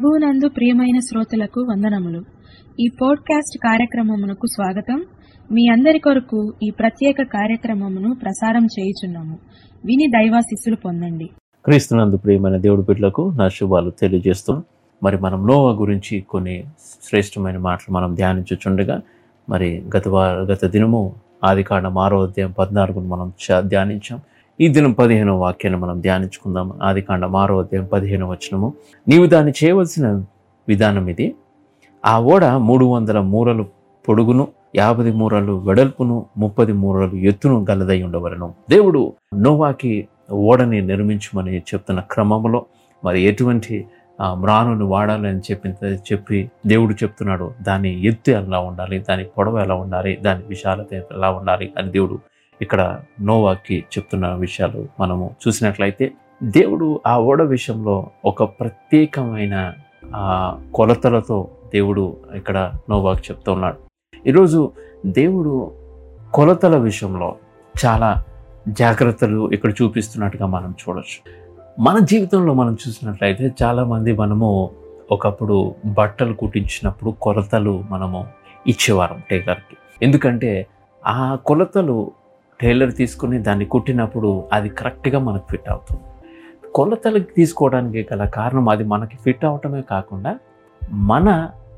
ప్రభువునందు ప్రియమైన శ్రోతలకు వందనములు ఈ పోడ్కాస్ట్ కార్యక్రమమునకు స్వాగతం మీ అందరి కొరకు ఈ ప్రత్యేక కార్యక్రమమును ప్రసారం చేయుచున్నాము విని దైవాశిస్సులు పొందండి క్రీస్తునందు ప్రియమైన దేవుడి బిడ్డలకు నా శుభాలు తెలియజేస్తూ మరి మనం నోవా గురించి కొన్ని శ్రేష్టమైన మాటలు మనం ధ్యానించుచుండగా మరి గత వార గత దినము ఆది కాండం ఆరో అధ్యాయం పద్నాలుగును మనం చ- ధ్యానించాం ఈ దినం పదిహేనో వాక్యాన్ని మనం ధ్యానించుకుందాం ఆది కాండం ఆరో అధ్యాయం పదిహేను వచనము నీవు దాన్ని చేయవలసిన విధానం ఇది ఆ ఓడ మూడు వందల మూరలు పొడుగును యాభై మూరలు వెడల్పును ముప్పది మూరలు ఎత్తును గలదై ఉండవలను దేవుడు నోవాకి ఓడని నిర్మించమని చెప్తున్న క్రమంలో మరి ఎటువంటి ఆ, మ్రానును వాడాలని చెప్పి చెప్పి దేవుడు చెప్తున్నాడు దాని ఎత్తు ఎలా ఉండాలి దాని పొడవు ఎలా ఉండాలి దాని విశాలత ఎలా ఉండాలి అని దేవుడు ఇక్కడ నోవాకి చెప్తున్న విషయాలు మనము చూసినట్లయితే దేవుడు ఆ ఓడ విషయంలో ఒక ప్రత్యేకమైన ఆ, కొలతలతో దేవుడు ఇక్కడ నోవాకి చెప్తున్నాడు ఈరోజు దేవుడు కొలతల విషయంలో చాలా జాగ్రత్తలు ఇక్కడ చూపిస్తున్నట్టుగా మనం చూడొచ్చు మన జీవితంలో మనం చూసినట్లయితే చాలామంది మనము ఒకప్పుడు బట్టలు కుట్టించినప్పుడు కొలతలు మనము ఇచ్చేవారం టైలర్కి ఎందుకంటే ఆ కొలతలు టైలర్ తీసుకుని దాన్ని కుట్టినప్పుడు అది కరెక్ట్గా మనకు ఫిట్ అవుతుంది కొలతలకి తీసుకోవడానికి గల కారణం అది మనకి ఫిట్ అవటమే కాకుండా మన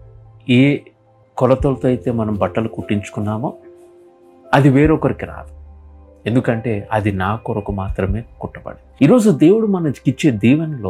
ఏ కొలతలతో అయితే మనం బట్టలు కుట్టించుకున్నామో అది వేరొకరికి రాదు ఎందుకంటే అది నా కొరకు మాత్రమే కుట్టబడి ఈరోజు దేవుడు మనకిచ్చే దీవెనలో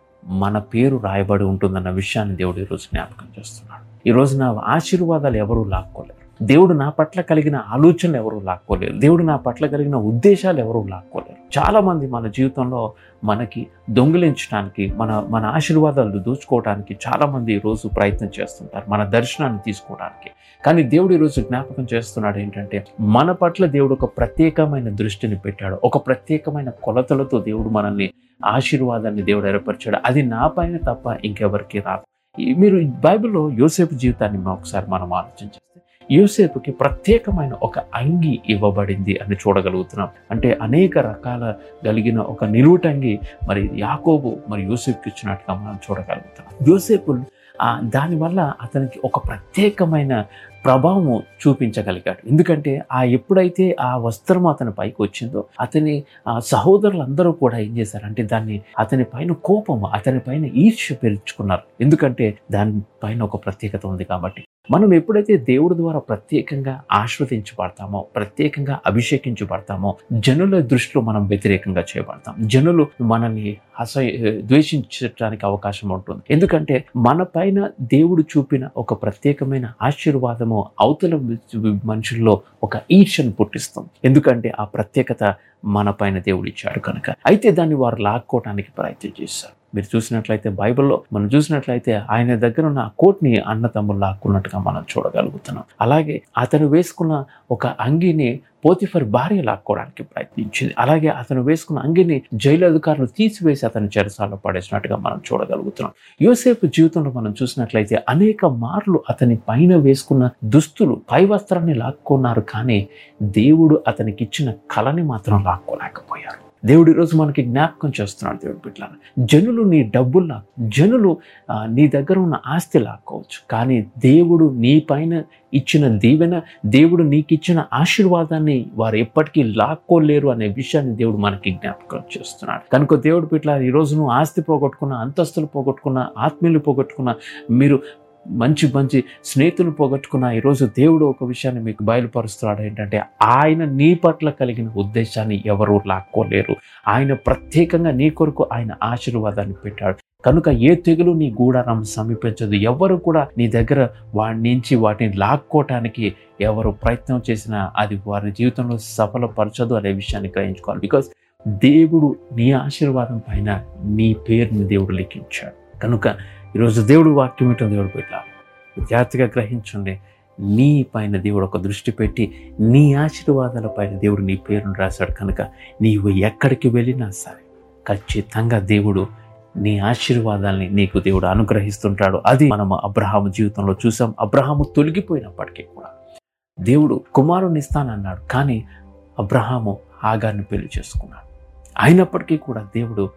మన పేరు రాయబడి ఉంటుందన్న విషయాన్ని దేవుడు ఈరోజు జ్ఞాపకం చేస్తున్నాడు ఈరోజు నా ఆశీర్వాదాలు ఎవరూ లాక్కోలేరు దేవుడు నా పట్ల కలిగిన ఆలోచనలు ఎవరూ లాక్కోలేరు దేవుడు నా పట్ల కలిగిన ఉద్దేశాలు ఎవరూ లాక్కోలేరు చాలా మంది మన జీవితంలో మనకి దొంగిలించడానికి మన మన ఆశీర్వాదాలు దోచుకోవడానికి చాలా మంది ఈరోజు ప్రయత్నం చేస్తుంటారు మన దర్శనాన్ని తీసుకోవడానికి కానీ దేవుడు ఈరోజు జ్ఞాపకం చేస్తున్నాడు ఏంటంటే మన పట్ల దేవుడు ఒక ప్రత్యేకమైన దృష్టిని పెట్టాడు ఒక ప్రత్యేకమైన కొలతలతో దేవుడు మనల్ని ఆశీర్వాదాన్ని దేవుడు ఏర్పరిచాడు అది నా పైన తప్ప ఇంకెవరికి రాదు ఈ- మీరు బైబిల్లో యోసేపు జీవితాన్ని మనం ఒకసారి మనం ఆలోచన చేస్తే యోసేపుకి ప్రత్యేకమైన ఒక అంగి ఇవ్వబడింది అని చూడగలుగుతున్నాం అంటే అనేక రకాల కలిగిన ఒక నిలువుటంగి మరి యాకోబు మరి యోసేపుకి ఇచ్చినట్టుగా మనం చూడగలుగుతున్నాం యోసేపు ఆ దానివల్ల అతనికి ఒక ప్రత్యేకమైన ప్రభావం చూపించగలిగాడు ఎందుకంటే ఆ ఎప్పుడైతే ఆ వస్త్రం అతని పైకి వచ్చిందో అతని ఆ సహోదరులందరూ కూడా ఏం చేశారంటే దాన్ని అతని పైన కోపం అతని పైన ఈర్ష్య పెంచుకున్నారు ఎందుకంటే దాని పైన ఒక ప్రత్యేకత ఉంది కాబట్టి మనం ఎప్పుడైతే దేవుడి ద్వారా ప్రత్యేకంగా ఆశ్రవదించబడతామో ప్రత్యేకంగా అభిషేకించబడతామో జనుల దృష్టిలో మనం వ్యతిరేకంగా చేయబడతాం జనులు మనల్ని అసహ్య ద్వేషించడానికి అవకాశం ఉంటుంది ఎందుకంటే మన పైన దేవుడు చూపిన ఒక ప్రత్యేకమైన ఆశీర్వాదము అవతల మనుషుల్లో ఒక ఈర్ష్యను పుట్టిస్తుంది ఎందుకంటే ఆ ప్రత్యేకత మన పైన దేవుడు ఇచ్చాడు కనుక అయితే దాన్ని వారు లాక్కోవడానికి ప్రయత్నం చేశారు మీరు చూసినట్లయితే బైబిల్లో మనం చూసినట్లయితే ఆయన దగ్గర ఉన్న ఆ కోట్ని అన్నతమ్ములు లాక్కున్నట్టుగా మనం చూడగలుగుతున్నాం అలాగే అతను వేసుకున్న ఒక అంగిని పోతిఫర్ భార్య లాక్కోవడానికి ప్రయత్నించింది అలాగే అతను వేసుకున్న అంగిని జైలు అధికారులు తీసివేసి అతని చెరసాలలో పడేసినట్టుగా మనం చూడగలుగుతున్నాం యోసేపు జీవితంలో మనం చూసినట్లయితే అనేక మార్లు అతని పైన వేసుకున్న దుస్తులు పై వస్త్రాన్ని లాక్కున్నారు కానీ దేవుడు అతనికి ఇచ్చిన కళని మాత్రం లాక్కోలేకపోయారు దేవుడు ఈరోజు మనకి జ్ఞాపకం చేస్తున్నాడు దేవుడు బిడ్డలను జనులు నీ డబ్బులు లాక్ జనులు ఆ, నీ దగ్గర ఉన్న ఆస్తి లాక్కోవచ్చు కానీ దేవుడు నీ పైన ఇచ్చిన దీవెన దేవుడు నీకు ఇచ్చిన ఆశీర్వాదాన్ని వారు ఎప్పటికీ లాక్కోలేరు అనే విషయాన్ని దేవుడు మనకి జ్ఞాపకం చేస్తున్నాడు కనుక దేవుడు బిడ్డ ఈరోజు నువ్వు ఆస్తి పోగొట్టుకున్న అంతస్తులు పోగొట్టుకున్న ఆత్మీయులు పోగొట్టుకున్న మీరు మంచి మంచి స్నేహితులు పోగొట్టుకున్న ఈరోజు దేవుడు ఒక విషయాన్ని మీకు బయలుపరుస్తున్నాడు ఏంటంటే ఆయన నీ పట్ల కలిగిన ఉద్దేశాన్ని ఎవరూ లాక్కోలేరు ఆయన ప్రత్యేకంగా నీ కొరకు ఆయన ఆశీర్వాదాన్ని పెట్టాడు కనుక ఏ తెగులు నీ గూడారం సమీపించదు ఎవరు కూడా నీ దగ్గర వాడి నుంచి వాటిని లాక్కోవటానికి ఎవరు ప్రయత్నం చేసినా అది వారి జీవితంలో సఫలపరచదు అనే విషయాన్ని గ్రహించుకోవాలి బికాస్ దేవుడు నీ ఆశీర్వాదం పైన నీ పేరుని దేవుడు లిఖించాడు కనుక ఈరోజు దేవుడు వాక్యం ఏంటో దేవుడు పెట్టాలి జాగ్రత్తగా గ్రహించండి నీ పైన దేవుడు ఒక దృష్టి పెట్టి నీ ఆశీర్వాదాల పైన దేవుడు నీ పేరును రాశాడు కనుక నీవు ఎక్కడికి వెళ్ళినా సరే ఖచ్చితంగా దేవుడు నీ ఆశీర్వాదాల్ని నీకు దేవుడు అనుగ్రహిస్తుంటాడు అది మనం అబ్రహాము జీవితంలో చూసాం అబ్రహాము తొలగిపోయినప్పటికీ కూడా దేవుడు కుమారుని ఇస్తానన్నాడు కానీ అబ్రహాము ఆగాన్ని పెళ్లి చేసుకున్నాడు అయినప్పటికీ కూడా దేవుడు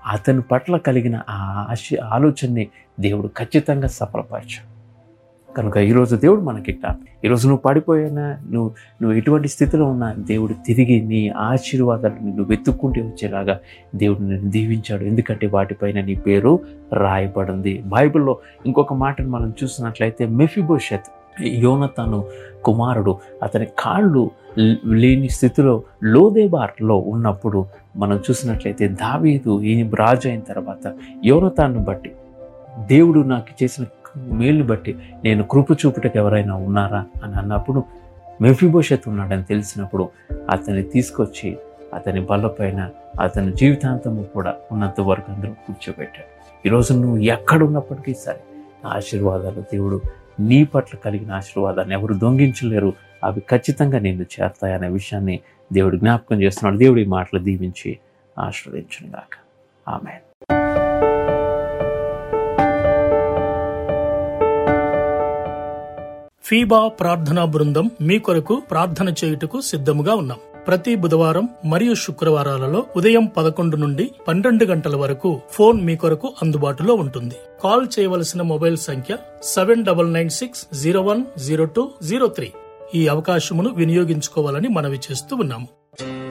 అతని పట్ల కలిగిన ఆ ఆశ ఆలోచనని దేవుడు ఖచ్చితంగా సఫలపరచాడు కనుక ఈరోజు దేవుడు మనకి జ్ఞాపకం ఈరోజు నువ్వు పడిపోయినా నువ్వు నువ్వు ఎటువంటి స్థితిలో ఉన్నా దేవుడు తిరిగి నీ ఆశీర్వాదాలను నువ్వు వెతుక్కుంటే వచ్చేలాగా దేవుడు నేను దీవించాడు ఎందుకంటే వాటిపైన నీ పేరు రాయబడింది బైబిల్లో ఇంకొక మాటను మనం చూసినట్లయితే మెఫిబోషత్ యోనతాను కుమారుడు అతని కాళ్ళు లేని స్థితిలో లోదేబార్లో ఉన్నప్పుడు మనం చూసినట్లయితే దావీదు ఈ రాజు అయిన తర్వాత యోనతాన్ని బట్టి దేవుడు నాకు చేసిన మేలుని బట్టి నేను కృప చూపుటకు ఎవరైనా ఉన్నారా అని అన్నప్పుడు మెఫిబోషత్ ఉన్నాడని తెలిసినప్పుడు అతన్ని తీసుకొచ్చి అతని బల్లపైన అతని జీవితాంతము కూడా ఉన్నంత వరకు అందరూ కూర్చోబెట్టాడు ఈరోజు నువ్వు ఎక్కడున్నప్పటికీ సరే ఆశీర్వాదాలు దేవుడు నీ పట్ల కలిగిన ఆశీర్వాదాన్ని ఎవరు దొంగించలేరు అవి ఖచ్చితంగా నిన్ను చేరతాయనే విషయాన్ని దేవుడు జ్ఞాపకం చేస్తున్నాడు దేవుడి మాటలు దీవించి ఆశీర్వదించును గాక ఆమె ఫీబా ప్రార్థనా బృందం మీ కొరకు ప్రార్థన చేయుటకు సిద్ధముగా ఉన్నాం ప్రతి బుధవారం మరియు శుక్రవారాలలో ఉదయం పదకొండు నుండి పన్నెండు గంటల వరకు ఫోన్ మీ కొరకు అందుబాటులో ఉంటుంది కాల్ చేయవలసిన మొబైల్ సంఖ్య seven double nine six zero one zero two zero three ఈ అవకాశమును వినియోగించుకోవాలని మనవి చేస్తూ ఉన్నాము